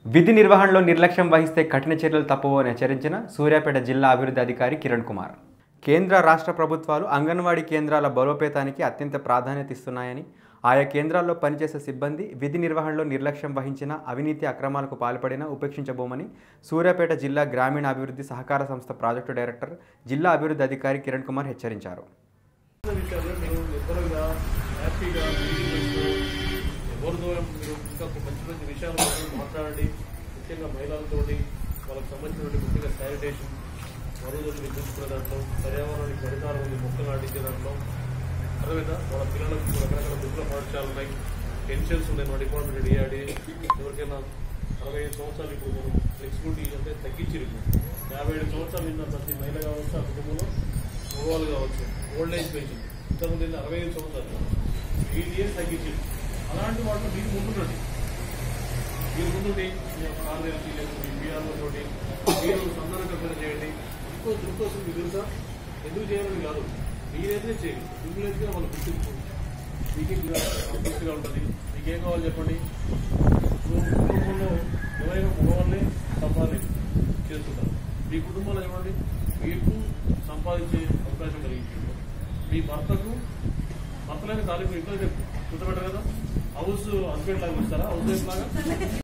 విధి నిర్వహణలో నిర్లక్ష్యం వహిస్తే కఠిన చర్యలు తప్పవు అని హెచ్చరించిన సూర్యాపేట జిల్లా అభివృద్ధి అధికారి కిరణ్ కుమార్ కేంద్ర రాష్ట్ర ప్రభుత్వాలు అంగన్వాడీ కేంద్రాల బలోపేతానికి అత్యంత ప్రాధాన్యత ఇస్తున్నాయని ఆయా కేంద్రాల్లో పనిచేసే సిబ్బంది విధి నిర్వహణలో నిర్లక్ష్యం వహించిన అవినీతి అక్రమాలకు పాల్పడినా ఉపేక్షించబోమని సూర్యాపేట జిల్లా గ్రామీణ అభివృద్ధి సహకార సంస్థ ప్రాజెక్టు డైరెక్టర్ జిల్లా అభివృద్ధి అధికారి కిరణ్ కుమార్ హెచ్చరించారు విషయాల్లో మీరు లిబరల్గా హ్యాపీగా మీటింగ్స్ ఎవరితో మీరు ఇంకా మంచి మంచి విషయాలు మాట్లాడి- మాట్లాడండి ముఖ్యంగా మహిళలతోటి వాళ్ళకి సంబంధించినటువంటి ముఖ్యంగా శానిటేషన్ మరుగుదొడ్లు చూసుకునే దాంట్లో పర్యావరణానికి పరిహారం ఉంది మొక్కలు నాటించే దాంట్లో అదేవిధంగా వాళ్ళ పిల్లలకు రకరకాల బుక్కుల పాఠశాలలు ఉన్నాయి పెన్షన్స్ ఉన్నాయి మా డిపార్ట్మెంట్ డిఆడి ఎవరికైనా అరవై ఐదు సంవత్సరాలు ఇప్పుడు మనం ఫ్లెక్సిబిలిటీ అంటే తగ్గించారు ఇప్పుడు యాభై ఏడు సంవత్సరాలు నిన్న ప్రతి మహిళ కావచ్చు ఆ కుటుంబంలో మగవాళ్ళు కావచ్చు ఓల్డ్ ఏజ్ పెన్షన్ ఇంతకుముందు ఏంటి అరవై ఐదు సంవత్సరాలు ఎయిట్ ఇయర్స్ తగ్గించారు అలాంటి వాటిలో మీరు ముందుండండి మీరు ముందుండి మీ యొక్క ఆర్ఎల్సీ లేదు మీ బీఆర్ఓ తోటి మీరు సంధాన కల్పన చేయండి ఇంకో దృక్కోసం మీకు తెలుసా ఎందుకు చేయాలని కాదు మీరైతే చేయండి మిమ్మల్ని వాళ్ళు గుర్తింపు మీకేం సంతృప్తిగా ఉంటుంది మీకేం కావాలి చెప్పండి ఇప్పుడు కుటుంబంలో ఎవరైనా మగవాళ్ళే సంపాదన చేస్తుంటారు మీ కుటుంబంలో ఏమండి మీకు సంపాదించే అవకాశం కలిగించింది మీ భర్తకు భర్తలైన తాలూకు ఇంట్లో గుర్తుపెట్టారు కదా హౌస్ హస్బెండ్ లాగా ఇస్తారా హౌస్ వైఫ్ లాగా